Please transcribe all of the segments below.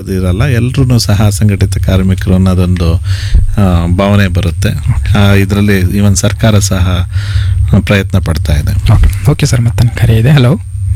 ಇರಲ್ಲ ಎಲ್ಲರೂ ಸಹ ಅಸಂಘಟಿತ ಕಾರ್ಮಿಕರು ಅನ್ನೋದೊಂದು ಆ, ಭಾವನೆ ಬರುತ್ತೆ ಇದರಲ್ಲಿ ಈವನ್ ಸರ್ಕಾರ ಸಹ ಪ್ರಯತ್ನ ಪಡ್ತಾ ಇದೆ ಓಕೆ ಓಕೆ ಸರ್ ಮತ್ತೆ ಕರೆ ಇದೆ ಹಲೋ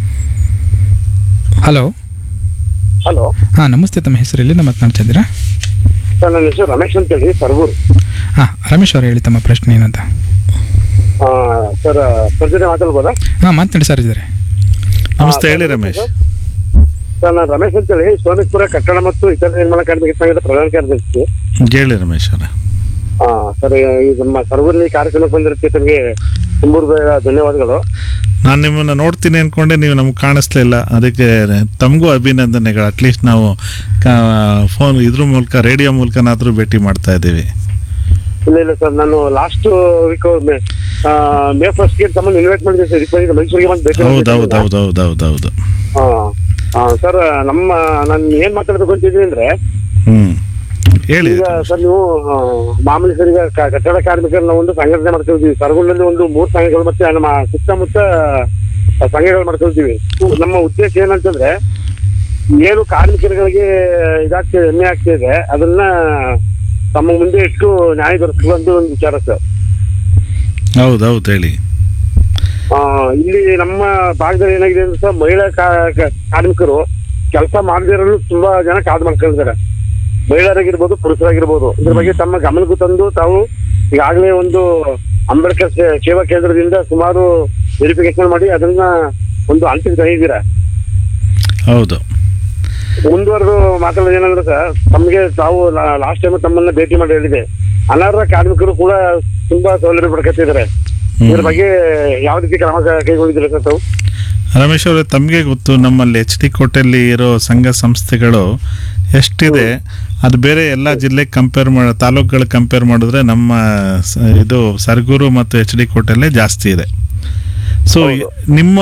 ಹಲೋ ಹಲೋ ಹಾಂ ನಮಸ್ತೆ ತಮ್ಮ ಹೆಸರು ಎಲ್ಲಿಂದ ಮಾತನಾಡ್ತಾ ಇದ್ದೀರಾ ಸರ್ ನನ್ನ ಹೆಸರು ರಮೇಶ್ ಅಂತ ಹೇಳಿ ಸರ್ಗೂರು ಹಾಂ ರಮೇಶ್ ಅವ್ರು ಹೇಳಿ ತಮ್ಮ ಪ್ರಶ್ನೆ ಏನಂತ ಆ, ಸರ್ ಸರ್ ಜೊತೆ ಮಾತಾಡ್ಬೋದಾ ಹಾಂ ಮಾತನಾಡಿ ಸರ್ ಇದ್ದಾರೆ ನಮಸ್ತೆ ಹೇಳಿ ರಮೇಶ್ ಸರ್ ನಾನು ರಮೇಶ್ ಅಂತ ಹೇಳಿ ಸೋಮೇಶ್ವರ ಕಟ್ಟಡ ಮತ್ತು ಇತರ ನಿರ್ಮಾಣ ಕಾರ್ಮಿಕ ಸಂಘದ ಪ್ರಧಾನ ಕಾರ್ಯದರ್ಶಿ ಹೇಳಿ ರಮೇಶ್ ಅವರೇ ಆ, ಸರ್ ಈ ನಮ್ಮ ಸರ್ಗೂರಿನ ಈ ಕಾರ್ಯಕ್ರಮಕ್ಕೆ ಬಂದಿರೋದಕ್ಕೆ ತಮಗೆ ತುಂಬ ಹೃದಯದ ಧನ್ಯವಾದಗಳು ನಾನು ನಿಮ್ಮನ್ನು ನೋಡ್ತೀನಿ ಅಂದ್ಕೊಂಡೆ ನೀವು ನಮ್ಗೆ ಕಾಣಿಸ್ಲಿಲ್ಲ ಅದಕ್ಕೆ ತಮಗೂ ಅಭಿನಂದನೆಗಳು ಅಟ್ಲೀಸ್ಟ್ ನಾವು ಫೋನ್ ಇದ್ರ ಮೂಲಕ ರೇಡಿಯೋ ಮೂಲಕನಾದರೂ ಭೇಟಿ ಮಾಡ್ತಾ ಇದ್ದೀವಿ ಇಲ್ಲ ಇಲ್ಲ ಸರ್ ನಾನು ಲಾಸ್ಟ್ ವೀಕ್ ಮೇ ಫಸ್ಟ್ಗೆ ತಮ್ಮನ್ನು ಇನ್ವೈಟ್ ಮಾಡಿದ್ದೆ ಸರ್ ಇದಕ್ಕೆ ಬಂದಿದ್ದೆ ಮೈಸೂರಿಗೆ ಬಂದು ಭೇಟಿ ಹೌದು ಮಾಡಿದ್ದೆ. ಹೌದು ಹೌದು ಹೌದು ಹೌದು ಹೌದು ಆ, ಆ, ಸರ್ ನಮ್ಮ ನಾನು ಏನ್ ಮಾತಾಡ್ಬೇಕು ಅಂತಿದ್ದೀನಿ ಅಂದ್ರೆ ಹ್ಮ್ ಹೇಳಿ ಈಗ ಸರ್ ನೀವು ಆ, ಮಾಮೂಲಿ ಸರ್ ಈಗ ಕ- ಕಟ್ಟಡ ಕಾರ್ಮಿಕರನ್ನ ಒಂದು ಸಂಘಟನೆ ಮಾಡ್ಕೊಳ್ತೀವಿ ಸರಗುಂಡಲ್ಲಿ ಒಂದು ಮೂರು ಸಂಘಗಳು ಮತ್ತೆ ನಮ್ಮ ಸುತ್ತಮುತ್ತ ಆ, ಸಂಘಗಳು ಮಾಡ್ಕೊಳ್ತೀವಿ ನಮ್ಮ ಉದ್ದೇಶ ಏನಂತಂದ್ರೆ ಏನು ಕಾರ್ಮಿಕರುಗಳಿಗೆ ಇದಾಗ್ತಿದೆ ಹೆಮ್ಮೆ ಆಗ್ತಿದೆ ಅದನ್ನ ತಮ್ಮ ಮುಂದೆ ಇಟ್ಟು ನ್ಯಾಯ ದೊರಕಿಸುವಂತ ಒಂದು ವಿಚಾರ ಸರ್ ಹೌದು ಹೌದು ಹೇಳಿ ಆ, ಇಲ್ಲಿ ನಮ್ಮ ಭಾಗದಲ್ಲಿ ಏನಾಗಿದೆ ಅಂದ್ರೆ ಸರ್ ಮಹಿಳಾ ಕಾ- ಕಾ- ಕಾರ್ಮಿಕರು ಕೆಲಸ ಮಾಡದಿರಲು ತುಂಬಾ ಜನ ಕಾದು ಮಾಡ್ಕೊಂಡಿದ್ದಾರೆ ಮಹಿಳೆಯರಾಗಿರ್ಬೋದು ಪುರುಷರಾಗಿರ್ಬೋದು ಇದ್ರ ಬಗ್ಗೆ ತಮ್ಮ ಗಮನಕ್ಕೂ ತಂದು ತಾವು ಈಗಾಗಲೇ ಒಂದು ಅಂಬೇಡ್ಕರ್ ಸೇ- ಸೇವಾ ಕೇಂದ್ರದಿಂದ ಸುಮಾರು ವೆರಿಫಿಕೇಶನ್ ಮಾಡಿ ಅದನ್ನ ಒಂದು ಅಂತಿಮ ತಂದಿದ್ದೀರಾ ಹೌದು ಮುಂದುವರೆದು ಮಾತಾಡೋದು ಏನಂದ್ರೆ ಸರ್ ತಮಗೆ ತಾವು ಲಾಸ್ಟ್ ಟೈಮ್ ತಮ್ಮನ್ನ ಭೇಟಿ ಮಾಡಿ ಹೇಳಿದೆ ಅನರ್ಹ ಕಾರ್ಮಿಕರು ಕೂಡ ತುಂಬಾ ಸೌಲಭ್ಯ ಪಡ್ಕೊತಿದ್ದಾರೆ ಇದ್ರ ಬಗ್ಗೆ ಯಾವ ರೀತಿ ಕ್ರಮ ಕೈಗೊಂಡಿದ್ದೀರಾ ಸರ್ ತಾವು ರಮೇಶ್ ಅವರೇ ತಮಗೆ ಗೊತ್ತು ನಮ್ಮಲ್ಲಿ ಎಚ್ ಡಿ ಕೋಟೆಯಲ್ಲಿ ಇರೋ ಸಂಘ ಸಂಸ್ಥೆಗಳು ಎಷ್ಟಿದೆ ಅದು ಬೇರೆ ಎಲ್ಲ ಜಿಲ್ಲೆಗೆ ಕಂಪೇರ್ ಮಾಡ ತಾಲೂಕುಗಳು ಕಂಪೇರ್ ಮಾಡಿದ್ರೆ ನಮ್ಮ ಸ- ಇದು ಸರಗೂರು ಮತ್ತು ಎಚ್ ಡಿ ಕೋಟೆಲ್ಲೇ ಜಾಸ್ತಿ ಇದೆ ಸೊ ನಿಮ್ಮ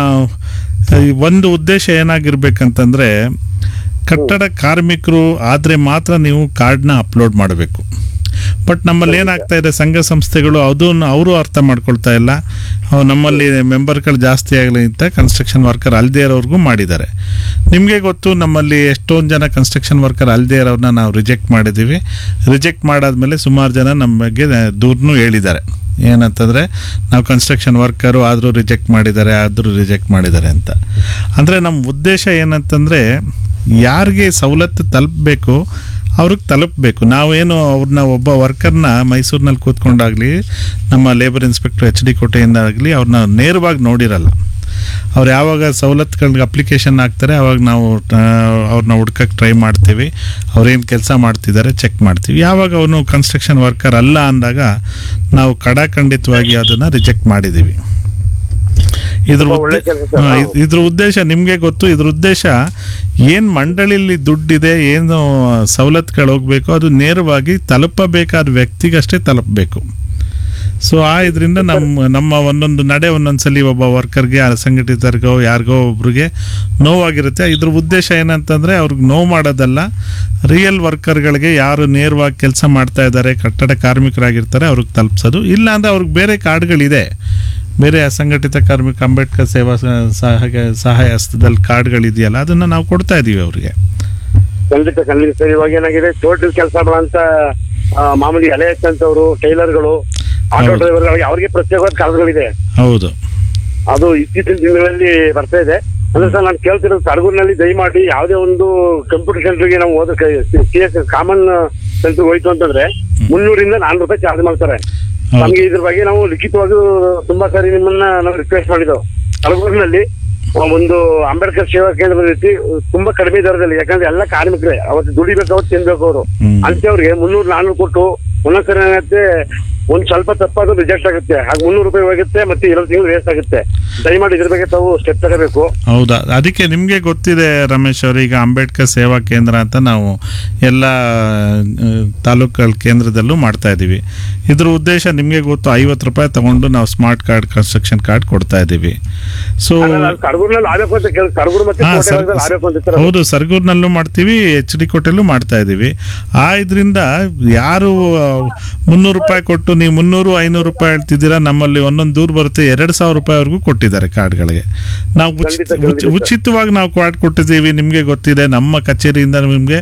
ಈ ಒಂದು ಉದ್ದೇಶ ಏನಾಗಿರ್ಬೇಕಂತಂದ್ರೆ ಕಟ್ಟಡ ಕಾರ್ಮಿಕರು ಆದರೆ ಮಾತ್ರ ನೀವು ಕಾರ್ಡ್ನ ಅಪ್ಲೋಡ್ ಮಾಡಬೇಕು ಬಟ್ ನಮ್ಮಲ್ಲಿ ಏನಾಗ್ತಾ ಇದೆ ಸಂಘ ಸಂಸ್ಥೆಗಳು ಅದನ್ನು ಅವರು ಅರ್ಥ ಮಾಡ್ಕೊಳ್ತಾ ಇಲ್ಲ ಅವು ನಮ್ಮಲ್ಲಿ ಮೆಂಬರ್ಗಳು ಜಾಸ್ತಿ ಆಗಲಿ ಅಂತ ಕನ್ಸ್ಟ್ರಕ್ಷನ್ ವರ್ಕರ್ ಅಲ್ಲದೆ ಇರೋರ್ಗೂ ಮಾಡಿದ್ದಾರೆ ನಿಮಗೆ ಗೊತ್ತು ನಮ್ಮಲ್ಲಿ ಎಷ್ಟೊಂದು ಜನ ಕನ್ಸ್ಟ್ರಕ್ಷನ್ ವರ್ಕರ್ ಅಲ್ಲದೆ ಇರೋರನ್ನ ನಾವು ರಿಜೆಕ್ಟ್ ಮಾಡಿದ್ದೀವಿ ರಿಜೆಕ್ಟ್ ಮಾಡಾದ್ಮೇಲೆ ಸುಮಾರು ಜನ ನಮ್ಮ ಬಗ್ಗೆ ದೂರನೂ ಹೇಳಿದ್ದಾರೆ ಏನಂತಂದರೆ ನಾವು ಕನ್ಸ್ಟ್ರಕ್ಷನ್ ವರ್ಕರು ಆದರೂ ರಿಜೆಕ್ಟ್ ಮಾಡಿದ್ದಾರೆ ಆದರೂ ರಿಜೆಕ್ಟ್ ಮಾಡಿದ್ದಾರೆ ಅಂತ ಅಂದರೆ ನಮ್ಮ ಉದ್ದೇಶ ಏನಂತಂದರೆ ಯಾರಿಗೆ ಸವಲತ್ತು ತಲುಪಬೇಕು ಅವ್ರಿಗೆ ತಲುಪಬೇಕು ನಾವೇನು ಅವ್ರನ್ನ ಒಬ್ಬ ವರ್ಕರ್ನ ಮೈಸೂರಿನಲ್ಲಿ ಕೂತ್ಕೊಂಡಾಗಲಿ ನಮ್ಮ ಲೇಬರ್ ಇನ್ಸ್ಪೆಕ್ಟರ್ ಎಚ್ ಡಿ ಕೋಟೆಯಿಂದ ಆಗಲಿ ಅವ್ರನ್ನ ನೇರವಾಗಿ ನೋಡಿರಲ್ಲ ಅವ್ರು ಯಾವಾಗ ಸವಲತ್ತುಗಳಿಗೆ ಅಪ್ಲಿಕೇಶನ್ ಹಾಕ್ತಾರೆ ಅವಾಗ ನಾವು ಆ, ಅವ್ರನ್ನ ಹುಡ್ಕಕ್ಕೆ ಟ್ರೈ ಮಾಡ್ತೀವಿ ಅವ್ರೇನು ಕೆಲಸ ಮಾಡ್ತಿದ್ದಾರೆ ಚೆಕ್ ಮಾಡ್ತೀವಿ ಯಾವಾಗ ಅವನು ಕನ್ಸ್ಟ್ರಕ್ಷನ್ ವರ್ಕರ್ ಅಲ್ಲ ಅಂದಾಗ ನಾವು ಕಡಾಖಂಡಿತವಾಗಿ ಅದನ್ನು ರಿಜೆಕ್ಟ್ ಮಾಡಿದ್ದೀವಿ ಇದ್ರ ತುಂಬಾ ಒಳ್ಳೆ ಉದ್ದೇ- ಕೆಲ್ಸ ಸರ್. ಹಾ, ಇದ್- ಇದ್ರ ಉದ್ದೇಶ ನಿಮಗೆ ಗೊತ್ತು ಇದ್ರ ಉದ್ದೇಶ ಏನು ಮಂಡಳಿಲಿ ದುಡ್ಡಿದೆ ಏನು ಸವಲತ್ತುಗಳು ಹೋಗಬೇಕು ಅದು ನೇರವಾಗಿ ತಲುಪಬೇಕಾದ ವ್ಯಕ್ತಿಗಷ್ಟೇ ತಲುಪಬೇಕು ಸೊ ಆ ಇದರಿಂದ ನಮ್ಮ ನಮ್ಮ ಒಂದೊಂದು ನಡೆ ಒಂದೊಂದ್ಸಲಿ ಒಬ್ಬ ವರ್ಕರ್ಗೆ ಅಸಂಘಟಿತರಿಗೋ ಯಾರಿಗೋ ಒಬ್ರಿಗೆ ನೋವಾಗಿರುತ್ತೆ ಇದ್ರ ಉದ್ದೇಶ ಏನಂತಂದರೆ ಅವ್ರಿಗೆ ನೋವು ಮಾಡೋದಲ್ಲ ರಿಯಲ್ ವರ್ಕರ್ಗಳಿಗೆ ಯಾರು ನೇರವಾಗಿ ಕೆಲಸ ಮಾಡ್ತಾ ಇದ್ದಾರೆ ಕಟ್ಟಡ ಕಾರ್ಮಿಕರಾಗಿರ್ತಾರೆ ಅವ್ರಿಗೆ ತಲುಪಿಸೋದು ಇಲ್ಲ ಅಂದರೆ ಅವ್ರಿಗೆ ಬೇರೆ ಕಾರ್ಡ್ಗಳಿದೆ ಬೇರೆ ಅಸಂಘಟಿತ ಕಾರ್ಮಿಕ ಅಂಬೇಡ್ಕರ್ ಸೇವಾ ಸ- ಸಹಾಯ ಸಹಾಯ ಹಸ್ತದಲ್ಲಿ ಕಾರ್ಡ್ಗಳಿದೆಯಲ್ಲ ಅದನ್ನು ನಾವು ಕೊಡ್ತಾ ಇದ್ದೀವಿ ಅವ್ರಿಗೆ ಖಂಡಿತ ಖಂಡಿತ ಸರ್ ಇವಾಗ ಏನಾಗಿದೆ ಟೋಟಲ್ ಕೆಲಸ ಮಾಡುವಂತ ಆ, ಮಾಮೂಲಿ ಎಲೆ ಎತ್ತಂತವ್ರು ಟೈಲರ್ಗಳು ಆಟೋ ಹೌದು. ಡ್ರೈವರ್ಗಳಿಗೆ ಅವರಿಗೆ ಪ್ರತ್ಯೇಕವಾದ ಕಾರ್ಡ್ಗಳಿದೆ ಹೌದು ಅದು ಇತ್ತೀಚಿನ ದಿನಗಳಲ್ಲಿ ಬರ್ತಾ ಇದೆ ಅಂದ್ರೆ ಸರ್ ನಾನು ಕೇಳ್ತಿರೋದು ಸರಗೂರಿನಲ್ಲಿ ದಯಮಾಡಿ ಯಾವುದೇ ಒಂದು ಕಂಪ್ಯೂಟರ್ ಸೆಂಟರ್ಗೆ ನಾವು ಹೋದ ಸಿ ಎಸ್ ಕಾಮನ್ ಸೆಂಟರ್ ಹೋಯ್ತು ಅಂತಂದ್ರೆ ಮುನ್ನೂರಿಂದ ನಾನ್ನೂರು ರೂಪಾಯಿ ಚಾರ್ಜ್ ಮಾಡ್ತಾರೆ ಹೌದು. ನಮ್ಗೆ ಇದ್ರ ಬಗ್ಗೆ ನಾವು ಲಿಖಿತವಾಗಿ ತುಂಬಾ ಸಾರಿ ನಿಮ್ಮನ್ನ ನಾವು ರಿಕ್ವೆಸ್ಟ್ ಮಾಡಿದ್ದೆವು ಸರಗೂರಿನಲ್ಲಿ ಒಂದು ಅಂಬೇಡ್ಕರ್ ಸೇವಾ ಕೇಂದ್ರದ ರೀತಿ ತುಂಬಾ ಕಡಿಮೆ ದರದಲ್ಲಿ ಯಾಕಂದ್ರೆ ಎಲ್ಲ ಕಾರ್ಮಿಕರೇ ಅವತ್ತು ದುಡಿಬೇಕು ಅವತ್ತು ತಿನ್ಬೇಕು ಅವರು ಹ್ಮ್. ಅಂತವ್ರಿಗೆ ಮುನ್ನೂರು ನಾನ್ನೂರು ಕೊಟ್ಟು ಒಂದೊಂದ್ಸರಿ ಏನಾಗುತ್ತೆ ಒಂದ್ ಸ್ವಲ್ಪ ತಪ್ಪಾದ್ರೂ ರಿಜೆಕ್ಟ್ ಆಗುತ್ತೆ ಹಾಗೆ ಮುನ್ನೂರು ರೂಪಾಯಿ ಹೋಗುತ್ತೆ ಮತ್ತೆ ಎರಡು ತಿಂಗಳು ವೇಸ್ಟ್ ಆಗುತ್ತೆ ದಯಮಾಡಿ ಇದ್ರ ಬಗ್ಗೆ ತಾವು ಸ್ಟೆಪ್ ತಗೋಬೇಕು ಹೌದಾ ಅದಕ್ಕೆ ನಿಮಗೆ ಗೊತ್ತಿದೆ ರಮೇಶ್ ಅವರು ಈಗ ಅಂಬೇಡ್ಕರ್ ಸೇವಾ ಕೇಂದ್ರ ಅಂತ ನಾವು ಎಲ್ಲ ತಾಲೂಕುಗಳ ಕೇಂದ್ರದಲ್ಲೂ ಮಾಡ್ತಾ ಇದ್ದೀವಿ ಇದ್ರ ಉದ್ದೇಶ ನಿಮಗೆ ಗೊತ್ತು ಐವತ್ತು ರೂಪಾಯಿ ತಗೊಂಡು ನಾವು ಸ್ಮಾರ್ಟ್ ಕಾರ್ಡ್ ಕನ್ಸ್ಟ್ರಕ್ಷನ್ ಕಾರ್ಡ್ ಕೊಡ್ತಾ ಇದ್ದೀವಿ ಸೊ ಕಡಗೂರ್ನಲ್ಲಿ ಆಗ್ಬೇಕು ಅಂತ ಕೇಳಿ ಕಡಗೂರು ಮತ್ತೆ ಹಾ, ಕೋಟೆ ಸರ್- ಭಾಗದಲ್ಲಿ ಆಗ್ಬೇಕು ಅಂತ ಇರ್ತಾರೆ. ಹೌದು ಸರ್ಗೂರ್ನಲ್ಲೂ ಮಾಡ್ತೀವಿ ಎಚ್ ಡಿ ಕೋಟೆಲ್ಲೂ ಮಾಡ್ತಾ ಇದ್ದೀವಿ ಆ ಇದರಿಂದ ಯಾರು ಮುನ್ನೂರು ರೂಪಾಯಿ ಕೊಟ್ಟು ನೀವು ಮುನ್ನೂರು ಐನೂರು ರೂಪಾಯಿ ಹೇಳ್ತಿದ್ದೀರಾ ನಮ್ಮಲ್ಲಿ ಒಂದೊಂದು ದೂರ ಬರುತ್ತೆ ಎರಡು ಸಾವಿರ ರೂಪಾಯಿವರೆಗೂ ಕೊಟ್ಟಿದ್ದಾರೆ ಕಾರ್ಡ್ಗಳಿಗೆ ನಾವು ಉಚಿತ ಖಂಡಿತ, ಖಂಡಿತ. ಉಚಿ- ಉಚಿತವಾಗಿ ನಾವು ಕಾರ್ಡ್ ಕೊಟ್ಟಿದ್ದೀವಿ ನಿಮಗೆ ಗೊತ್ತಿದೆ ನಮ್ಮ ಕಚೇರಿಯಿಂದ ನಿಮಗೆ